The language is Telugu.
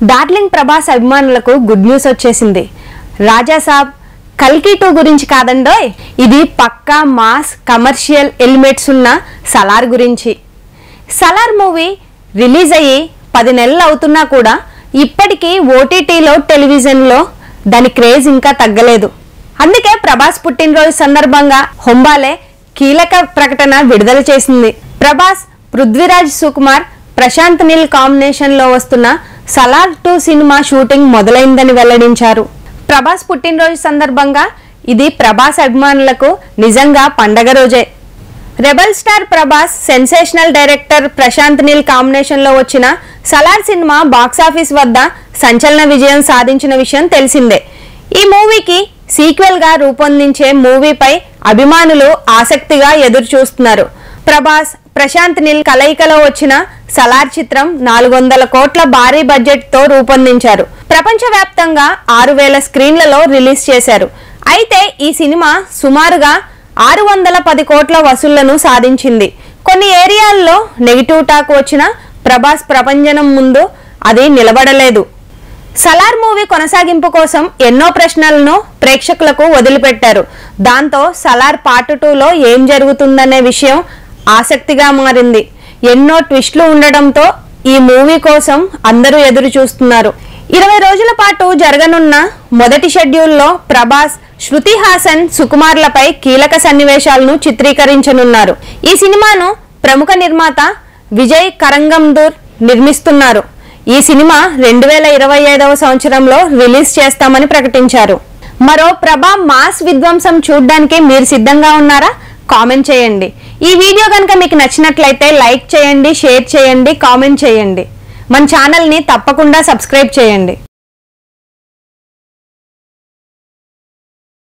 డార్లింగ్ ప్రభాస్ అభిమానులకు గుడ్ న్యూస్ వచ్చేసింది రాజాసాబ్ కల్కి టూ గురించి కాదండోయ్ ఇది పక్కా మాస్ కమర్షియల్ ఎలిమెంట్స్ ఉన్న సలార్ గురించి సలార్ మూవీ రిలీజ్ అయ్యి పది నెలలు అవుతున్నా కూడా ఇప్పటికీ ఓటీటీలో టెలివిజన్లో దాని క్రేజ్ ఇంకా తగ్గలేదు అందుకే ప్రభాస్ పుట్టినరోజు సందర్భంగా హొంబాలే కీలక ప్రకటన విడుదల చేసింది ప్రభాస్ పృథ్వీరాజ్ సుకుమార్ ప్రశాంత్ నీల్ కాంబినేషన్ లో వస్తున్న సలార్ టూ సినిమా షూటింగ్ మొదలైందని వెల్లడించారు ప్రభాస్ పుట్టినరోజు సందర్భంగా ఇది ప్రభాస్ అభిమానులకు నిజంగా పండగ రోజే rebel star Prabhas sensational director Prashanth Neel combination లో వచ్చిన సలార్ సినిమా బాక్సాఫీస్ వద్ద సంచలన విజయం సాధించిన విషయం తెలిసిందే ఈ మూవీకి సీక్వెల్ గా రూపొందించే మూవీపై అభిమానులు ఆసక్తిగా ఎదురు చూస్తున్నారు ప్రభాస్ ప్రశాంత్ నీల్ కలయికలో వచ్చిన సలార్ చిత్రం నాలుగు వందల కోట్ల భారీ బడ్జెట్ తో రూపొందించారు ప్రపంచవ్యాప్తంగా ఆరు వేల స్క్రీన్లలో రిలీజ్ చేశారు అయితే ఈ సినిమా సుమారుగా ఆరు వందల పది కోట్ల వసూళ్లను సాధించింది కొన్ని ఏరియాల్లో నెగిటివ్ టాక్ వచ్చిన ప్రభాస్ ప్రపంచనం ముందు అది నిలబడలేదు సలార్ మూవీ కొనసాగింపు కోసం ఎన్నో ప్రశ్నలను ప్రేక్షకులకు వదిలిపెట్టారు దాంతో సలార్ పార్ట్ టూలో ఏం జరుగుతుందనే విషయం ఆసక్తిగా మారింది ఎన్నో ట్విస్టులు ఉండడంతో ఈ మూవీ కోసం అందరూ ఎదురు చూస్తున్నారు ఇరవై రోజుల పాటు జరగనున్న మొదటి షెడ్యూల్లో ప్రభాస్ శృతి హాసన్ సుకుమార్లపై కీలక సన్నివేశాలను చిత్రీకరించనున్నారు ఈ సినిమాను ప్రముఖ నిర్మాత విజయ్ కరంగందూర్ నిర్మిస్తున్నారు ఈ సినిమా రెండు వేల ఇరవై ఐదవ సంవత్సరంలో రిలీజ్ చేస్తామని ప్రకటించారు మరో ప్రభా మాస్ విధ్వంసం చూడ్డానికి మీరు సిద్ధంగా ఉన్నారా కామెంట్ చేయండి ఈ వీడియో కనుక మీకు నచ్చినట్లయితే లైక్ చేయండి షేర్ చేయండి కామెంట్ చేయండి మన ఛానల్ని తప్పకుండా సబ్స్క్రైబ్ చేయండి